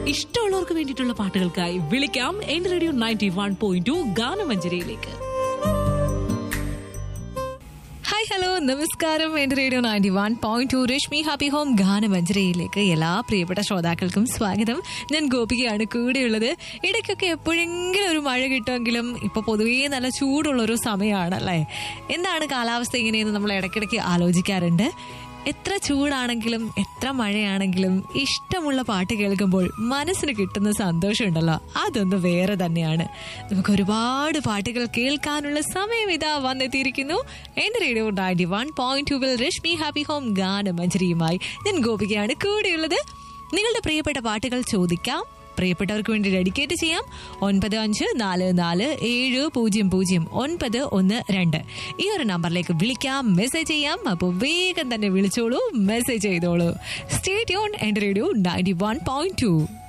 ഇഷ്ടമുള്ളവർക്ക് വേണ്ടിയിട്ടുള്ള പാട്ടുകൾക്കായി വിളിക്കാം എന്റെ radio ninety one point two ഗാനമഞ്ജരിയിലേക്ക് ഹായ് ഹലോ നമസ്കാരം എന്റെ radio ninety one point two Reshmi happy home ഗാനമഞ്ജരയിലേക്ക് എല്ലാ പ്രിയപ്പെട്ട ശ്രോതാക്കൾക്കും സ്വാഗതം ഞാൻ ഗോപികയാണ് കൂടെയുള്ളത് ഇടയ്ക്കൊക്കെ എപ്പോഴെങ്കിലും ഒരു മഴ കിട്ടുമെങ്കിലും ഇപ്പൊ പൊതുവേ നല്ല ചൂടുള്ള ഒരു സമയമാണ് അല്ലേ എന്താണ് കാലാവസ്ഥ ഇങ്ങനെയെന്ന് നമ്മൾ ഇടയ്ക്കിടയ്ക്ക് ആലോചിക്കാറുണ്ട് എത്ര ചൂടാണെങ്കിലും എത്ര മഴയാണെങ്കിലും ഇഷ്ടമുള്ള പാട്ട് കേൾക്കുമ്പോൾ മനസ്സിന് കിട്ടുന്ന സന്തോഷമുണ്ടല്ലോ അതൊന്ന് വേറെ തന്നെയാണ് നമുക്ക് ഒരുപാട് പാട്ടുകൾ കേൾക്കാനുള്ള സമയം ഇതാ വന്നെത്തിയിരിക്കുന്നു എന്റെ radio ninety one point two will Reshmi happy home ഗാനമഞ്ജരിയുമായി ഞാൻ ഗോപികയാണ് കൂടെയുള്ളത് നിങ്ങളുടെ പ്രിയപ്പെട്ട പാട്ടുകൾ ചോദിക്കാം പ്രിയപ്പെട്ടവർക്ക് വേണ്ടി ഡെഡിക്കേറ്റ് ചെയ്യാം ഒൻപത് അഞ്ച് നാല് നാല് ഏഴ് പൂജ്യം പൂജ്യം ഒൻപത് ഒന്ന് രണ്ട് ഈ ഒരു നമ്പറിലേക്ക് വിളിക്കാം മെസ്സേജ് ചെയ്യാം അപ്പോൾ വേഗം തന്നെ വിളിച്ചോളൂ മെസ്സേജ് ചെയ്തോളൂ സ്റ്റേറ്റ് ഓൺ എന്റെ radio ninety one point to